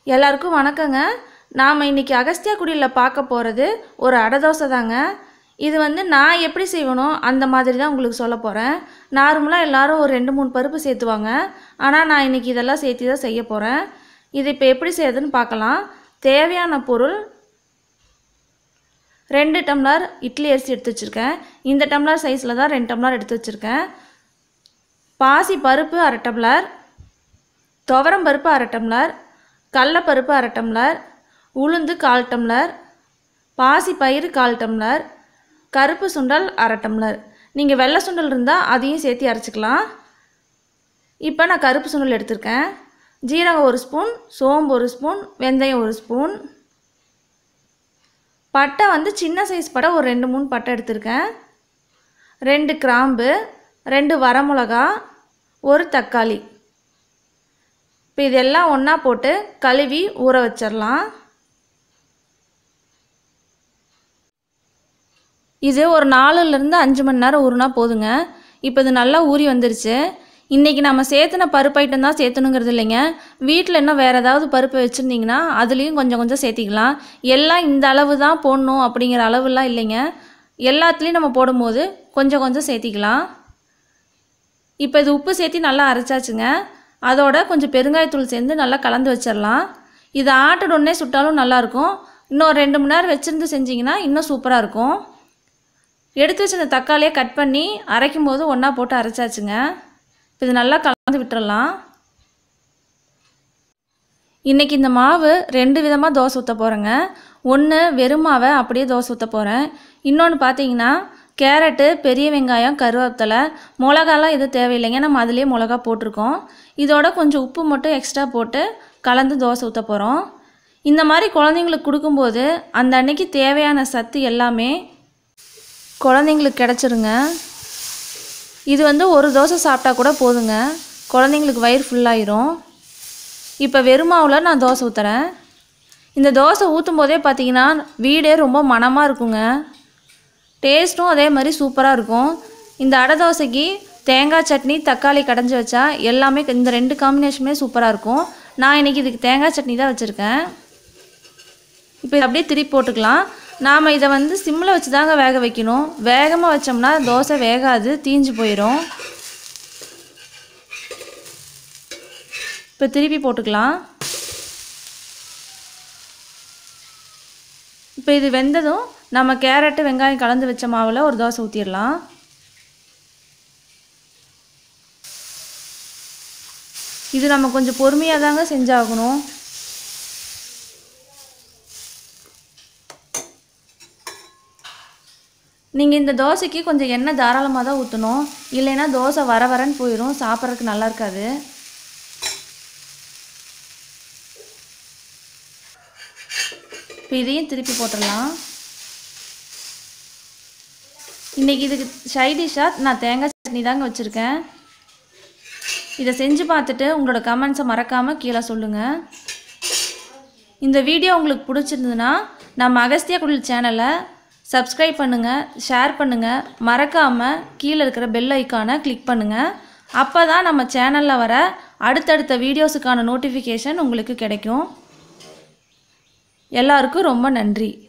எல்லாருக்கும் வணக்கங்க நாம் இன்றைக்கி அகஸ்தியாக்குடியில் பார்க்க போகிறது ஒரு அடை தோசை தாங்க இது வந்து நான் எப்படி செய்வனோ அந்த மாதிரி தான் உங்களுக்கு சொல்ல போகிறேன் நார்மலாக எல்லாரும் ஒரு ரெண்டு மூணு பருப்பு சேர்த்துவாங்க ஆனால் நான் இன்றைக்கி இதெல்லாம் சேர்த்து தான் செய்ய போகிறேன் இது இப்போ எப்படி செய்யுதுன்னு பார்க்கலாம் தேவையான பொருள் ரெண்டு டம்ளர் இட்லி அரிசி எடுத்து வச்சுருக்கேன் இந்த டம்ளர் சைஸில் தான் ரெண்டு டம்ளர் எடுத்து வச்சுருக்கேன் பாசி பருப்பு அரை டம்ளர் துவரம் பருப்பு அரை டம்ளர் கடலப்பருப்பு அரை டம்ளர் உளுந்து கால் டம்ளர் பாசி பயிறு கால் டம்ளர் கருப்பு சுண்டல் அரை டம்ளர் நீங்கள் வெள்ளை சுண்டல் இருந்தால் அதையும் சேர்த்து அரைச்சிக்கலாம் இப்போ நான் கருப்பு சுண்டல் எடுத்திருக்கேன் ஜீரகம் ஒரு ஸ்பூன் சோம்பு ஒரு ஸ்பூன் வெந்தயம் ஒரு ஸ்பூன் பட்டை வந்து சின்ன சைஸ் பட்டை ஒரு ரெண்டு மூணு பட்டை எடுத்திருக்கேன் ரெண்டு கிராம்பு ரெண்டு வரமிளகா ஒரு தக்காளி இப்போ இதெல்லாம் ஒன்றா போட்டு கழுவி ஊற வச்சிடலாம் இது ஒரு நாலுலேருந்து அஞ்சு மணி நேரம் ஊறுனா போதுங்க இப்போ இது நல்லா ஊறி வந்துருச்சு இன்றைக்கி நம்ம சேர்த்துன பருப்பு ஐட்டம் தான் சேர்த்தணுங்கிறது இல்லைங்க வீட்டில் இன்னும் வேறு ஏதாவது பருப்பு வச்சுருந்தீங்கன்னா அதுலேயும் கொஞ்சம் கொஞ்சம் சேர்த்திக்கலாம் எல்லாம் இந்த அளவு தான் போடணும் அப்படிங்கிற அளவுலாம் இல்லைங்க எல்லாத்துலேயும் நம்ம போடும்போது கொஞ்சம் கொஞ்சம் சேர்த்திக்கலாம் இப்போ இது உப்பு சேர்த்தி நல்லா அரைச்சாச்சுங்க அதோட கொஞ்சம் பெருங்காயத்தூள் சேர்ந்து நல்லா கலந்து வச்சிடலாம் இது ஆட்டுட உடனே சுட்டாலும் நல்லாயிருக்கும் இன்னும் ரெண்டு மணி நேரம் வச்சுருந்து செஞ்சிங்கன்னா இன்னும் சூப்பராக இருக்கும் எடுத்து வச்சிருந்த தக்காளியை கட் பண்ணி அரைக்கும் போது ஒன்றா போட்டு அரைச்சாச்சுங்க இது நல்லா கலந்து விட்டுறலாம் இன்றைக்கி இந்த மாவு ரெண்டு விதமாக தோசை ஊற்ற போகிறேங்க ஒன்று வெறும் மாவை அப்படியே தோசை ஊற்ற போகிறேன் இன்னொன்று பார்த்தீங்கன்னா கேரட்டு பெரிய வெங்காயம் கருவேப்பிலை மிளகாலாம் எதுவும் தேவையில்லைங்க நம்ம அதுலேயே மிளகா போட்டிருக்கோம் இதோட கொஞ்சம் உப்பு மட்டும் எக்ஸ்ட்ரா போட்டு கலந்து தோசை ஊற்ற போகிறோம் இந்த மாதிரி குழந்தைங்களுக்கு கொடுக்கும்போது அந்த அன்னைக்கு தேவையான சத்து எல்லாமே குழந்தைங்களுக்கு கிடச்சிருங்க இது வந்து ஒரு தோசை சாப்பிட்டா கூட போதுங்க குழந்தைங்களுக்கு வயிறு ஃபுல்லாயிரும் இப்போ வெறுமாவில் நான் தோசை ஊற்றுறேன் இந்த தோசை ஊற்றும் போதே பார்த்தீங்கன்னா வீடே ரொம்ப மணமாக இருக்குங்க டேஸ்ட்டும் அதே மாதிரி சூப்பராக இருக்கும் இந்த அடை தோசைக்கு தேங்காய் சட்னி தக்காளி கடைஞ்சி வச்சா எல்லாமே இந்த ரெண்டு காம்பினேஷனுமே சூப்பராக இருக்கும் நான் இன்றைக்கி இதுக்கு தேங்காய் சட்னி தான் வச்சுருக்கேன் இப்போ இதை அப்படியே திருப்பி போட்டுக்கலாம் நாம் இதை வந்து சிம்மில் வச்சு தாங்க வேக வைக்கணும் வேகமாக வச்சோம்னா தோசை வேகாது தீஞ்சு போயிடும் இப்போ திருப்பி போட்டுக்கலாம் இப்போ இது வெந்ததும் நம்ம கேரட்டு வெங்காயம் கலந்து வச்ச மாவில் ஒரு தோசை ஊற்றிடலாம் இது நம்ம கொஞ்சம் பொறுமையாக தாங்க செஞ்சாகணும் நீங்கள் இந்த தோசைக்கு கொஞ்சம் எண்ணெய் தாராளமாக தான் ஊற்றணும் இல்லைன்னா தோசை வர வரன்னு போயிடும் சாப்பிட்றதுக்கு நல்லா இருக்காது இப்போ இதையும் திருப்பி போட்டுடலாம் இன்றைக்கி இதுக்கு சைடிஷாக நான் தேங்காய் சட்னி தாங்க வச்சுருக்கேன் இதை செஞ்சு பார்த்துட்டு உங்களோட கமெண்ட்ஸை மறக்காமல் கீழே சொல்லுங்கள் இந்த வீடியோ உங்களுக்கு பிடிச்சிருந்ததுன்னா நம்ம அகஸ்தியா குடில் சேனலை சப்ஸ்கிரைப் பண்ணுங்கள் ஷேர் பண்ணுங்கள் மறக்காமல் கீழே இருக்கிற பெல் ஐக்கானை கிளிக் பண்ணுங்கள் அப்போ தான் நம்ம சேனலில் வர அடுத்தடுத்த வீடியோஸுக்கான நோட்டிஃபிகேஷன் உங்களுக்கு கிடைக்கும் எல்லாருக்கும் ரொம்ப நன்றி